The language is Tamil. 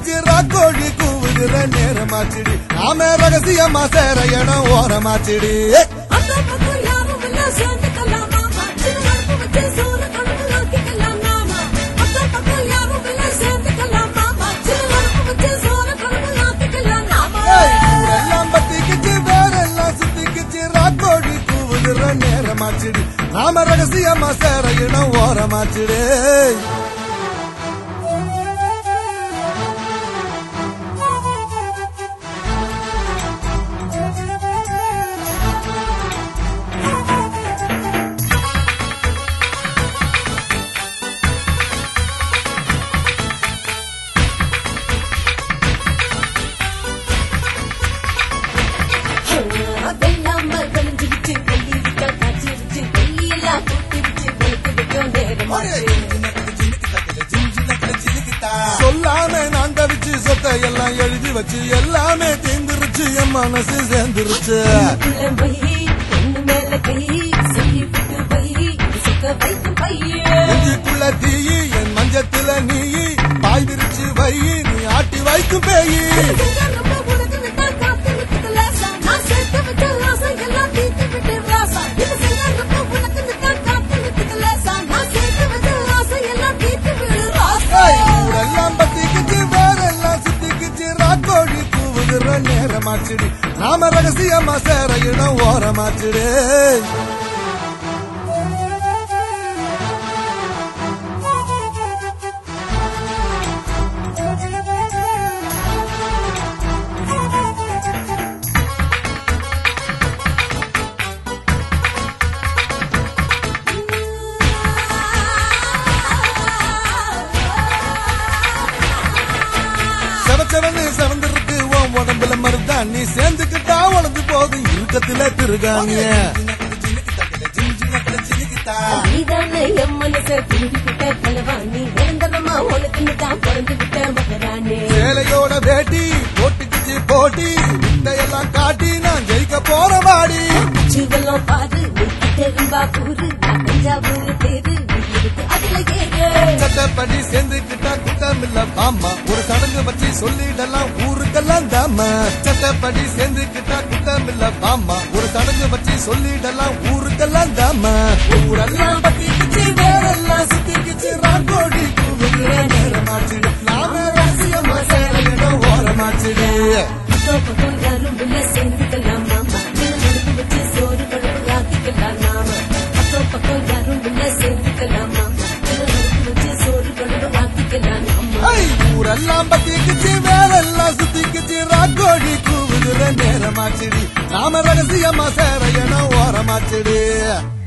சுத்திக்கிச்சு ராக்கோழி கூவுகிற நேரமாச்சிடி நாம ரகசியமா சேர இடம் ஓரமாச்சிடி அக்கம் பக்கம் யாரும் இல்ல சேர்ந்துக்கலாம் மாமா சின்ன அடுப்பு வச்சு சோறு குழம்பு ஆக்கிக்கலாம் மாமா அக்கம் பக்கம் யாரும் இல்ல சேர்ந்துக்கலாம் மாமா சின்ன அடுப்பு வச்சு சோறு குழம்பு ஆக்கிக்கலாம் மாமா ஏய், ஊரெல்லாம் பத்திக்கிச்சு வேறெல்லாம் சுத்திக்கிச்சு ராக்கோழி கூவுகிற நேரமாச்சிடி நாம ரகசியமா சேர இடம் ஓரமாச்சிடி வெள்ளாம விளைஞ்சிருச்சு வெள்ளி விட்ட காய்ச்சிருச்சு வெள்ளியெல்லாம் கூட்டிருச்சு வெளுத்து விட்டோம் நேரமாச்சு சொல்லாம நான் தவிச்சு சொத்தை எல்லாம் எழுதி வச்சு எல்லாமே தீந்துருச்சு என் மனசு சேர்ந்துருச்சு உள்ள போய் பொண்ணு மேல கை செய்ய விட்டு போய் சுத்த வைக்கும் பையன் நெஞ்சுக்குள்ள தீயி என் மஞ்சத்துல நீயி பாய் விரிச்சு வை நீ ஆட்டி வைக்கும் பேயி ஏய், ஊரெல்லாம் பத்திக்கிச்சு வேறெல்லாம் சுத்திக்கிச்சு ராக்கோழி கூவுகிற நேரமாச்சுடி நாம ரகசியமா சேர இடம் ஓரமாச்சுடு செவச்சவனு செவந்திருக்கு உன் உடம்புல மருதான் நீ சேர்ந்துக்கிட்டா உழந்து போதும் இறுக்கத்துல திருகாங்க சேலையோட வேட்டி போட்டுக்கிச்சு போட்டி வித்தையெல்லாம் காட்டி நான் ஜெயிக்க போற மாடி பாரு நீ தெரிம்பா கூறு நான் தஞ்சாவூர் தேரு நீ இருக்கு அதுல ஏறு சட்டப்படி சேர்ந்துக்கிட்டா குட்டம் இல்ல பாமா ஒரு சடங்கு வச்சு சொல்லிடலாம் ஊருக்கெல்லாம் தாமா சட்டப்படி சேர்ந்துக்கிட்டா குட்டம் இல்ல பாமா ஒரு சடங்கு வச்சு சொல்லிடலாம் ஊருக்கெல்லாம் தாமா ஊரெல்லாம் பத்திக்கிச்சு வேறெல்லாம் சுத்திக்கிச்சு ராங்கோடி கூவுகிற நேரமாச்சுடு நாம ரகசியமா சேர இடம் ஓரமாச்சுடு அக்கம் பக்கம் யாரும் உள்ள சேர்ந்துக்கலாம் மாமா சின்ன நடுப்பு வச்சு சோறு குழம்பு ஆக்கிக்கலாம் நாம அக்கம் பக்கம் யாரும் உள்ள சேர்ந்துக்கலாம் மாமா சின்ன நடுப்பு வச்சு சோறு குழம்பு ஆக்கிக்கலாம் நாம ஐ, ஊரெல்லாம் பத்திக்கிச்சு வேறெல்லாம் சுத்திக்கிச்சு ராக்கோடி கூவுகிற நேரமாச்சுடி நாம ரகசியமா சேர இடம் ஓரமாச்சுடு